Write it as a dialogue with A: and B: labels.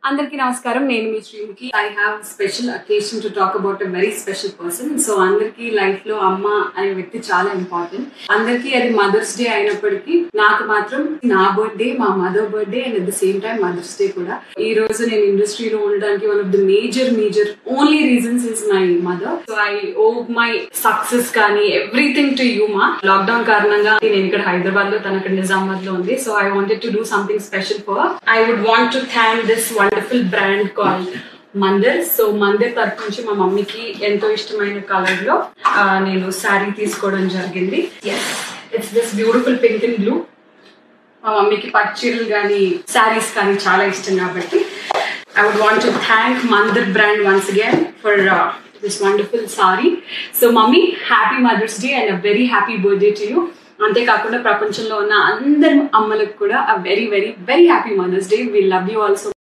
A: అందరికీ నమస్కారం నేను మీ Sreemukhi I have special occasion to talk about a very special person so అందరికీ లైఫ్ లో అమ్మ అనే వ్యక్తి చాలా ఇంపార్టెంట్ అందరికీ అది మదర్స్ డే అయినప్పటికీ నాకు మాత్రం నా బర్త్డే మా mother birthday and at the same time mother's day కూడా ఈ రోజు నేను ఇండస్ట్రీలో ఉండడానికి one of the major major only reasons is my mother so I owe my success కానీ ఎవ్రీథింగ్ టు యూ మా లాక్డౌన్ కారణంగా నేను ఇక్కడ హైదరాబాద్ లో తన అక్కడ నిజామాబాద్ లో ఉంది so I wanted to do something special for I would want to thank this wonderful brand call Mandir so Mandir తరఫు నుంచి మా మమ్మీకి ఎంతో ఇష్టమైన కలర్ లో ఆ, నేను శారీ తీసుకోవడం జరిగింది it's this beautiful pink and blue మా మమ్మీకి పచ్చీరలు కానీ శారీస్ కానీ చాలా ఇష్టం కాబట్టి I would want to thank Mandir brand once again for this wonderful sari so mummy happy mother's day and a very happy birthday to you అంతేకాకుండా ప్రపంచంలో ఉన్న అందరి అమ్మలకు కూడా a very very very happy mother's day we love you also